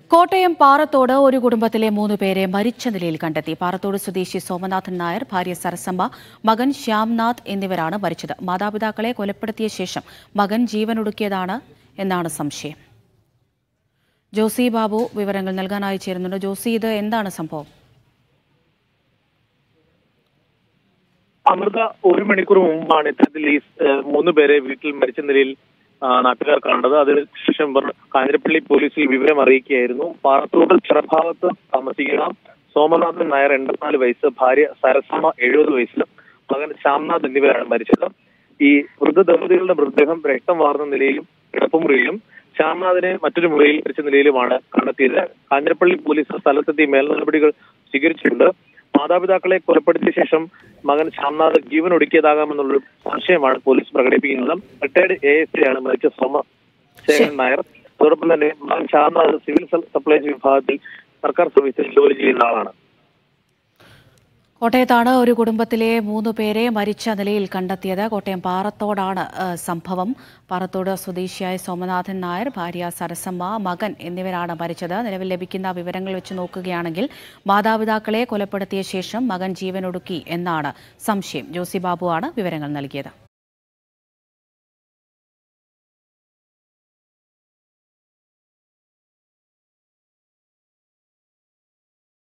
കോട്ടയം പാറത്തോട് ഒരു കുടുംബത്തിലെ മൂന്ന് പേരെ മരിച്ച നിലയിൽ കണ്ടെത്തി പാറത്തോട് സ്വദേശി സോമനാഥൻ നായർ ഭാര്യ സരസമ്മ മകൻ ശ്യാംനാഥ് എന്നിവരാണ് മരിച്ചത് മാതാപിതാക്കളെ കൊലപ്പെടുത്തിയ ശേഷം മകൻ ജീവനൊടുക്കിയതാണ് എന്നാണ് സംശയം ജോസി ബാബു വിവരങ്ങൾ നൽകാനായി ചേരുന്നുണ്ട് ജോസി ഇത് എന്താണ് സംഭവം അമൃത ഒരു മണിക്കൂർ മുമ്പാണ് ഇത്തരത്തിൽ ഈ ഏഹ്, മൂന്ന് പേരെ വീട്ടിൽ മരിച്ച നിലയിൽ ആ, നാട്ടുകാർ കണ്ടത് അതിനുശേഷം ഇവർ കാഞ്ഞിരപ്പള്ളി പോലീസിൽ വിവരം അറിയിക്കുകയായിരുന്നു പാറത്തോട് ചെറുഭാഗത്ത് താമസിക്കുന്ന സോമനാഥൻ നായർ എൺപത്തിനാല് വയസ്സ് ഭാര്യ സരസമ്മ എഴുപത് വയസ്സ് മകൻ ശ്യാംനാഥ് എന്നിവരാണ് മരിച്ചത് ഈ വൃദ്ധ ദമ്പതികളുടെ മൃതദേഹം രക്തം വാർന്ന നിലയിലും കിടപ്പുമുറിയിലും ശ്യാംനാഥിനെ മറ്റൊരു മുറിയിൽ മരിച്ച നിലയിലുമാണ് കണ്ടെത്തിയത് കാഞ്ഞിരപ്പള്ളി പോലീസ് സ്ഥലത്തെത്തി മേൽ നടപടികൾ സ്വീകരിച്ചിട്ടുണ്ട് മാതാപിതാക്കളെ കൊലപ്പെടുത്തിയ ശേഷം മകൻ ശ്യാംനാഥ് ജീവൻ ഒടുക്കിയതാകാമെന്നുള്ളൊരു സംശയമാണ് പോലീസ് പ്രകടിപ്പിക്കുന്നത് റിട്ടയർഡ് എ എസ് ആണ് മരിച്ച സോമശേഖരൻ നായർ അതോടൊപ്പം തന്നെ മകൻ ശ്യാംനാഥ് സിവിൽ സപ്ലൈസ് വിഭാഗത്തിൽ സർക്കാർ സർവീസിൽ ജോലി ചെയ്യുന്ന ആളാണ് കോട്ടയത്താണ് ഒരു കുടുംബത്തിലെ മൂന്ന് പേരെ മരിച്ച നിലയിൽ കണ്ടെത്തിയത് കോട്ടയം പാറത്തോടാണ് ആ, സംഭവം പാറത്തോട് സ്വദേശിയായ സോമനാഥൻ നായർ ഭാര്യ സരസമ്മ മകൻ എന്നിവരാണ് മരിച്ചത് നിലവിൽ ലഭിക്കുന്ന വിവരങ്ങൾ വെച്ച് നോക്കുകയാണെങ്കിൽ മാതാപിതാക്കളെ കൊലപ്പെടുത്തിയ ശേഷം മകൻ ജീവനൊടുക്കി എന്നാണ് സംശയം ജോസി ബാബുവാണ് വിവരങ്ങൾ നൽകിയത്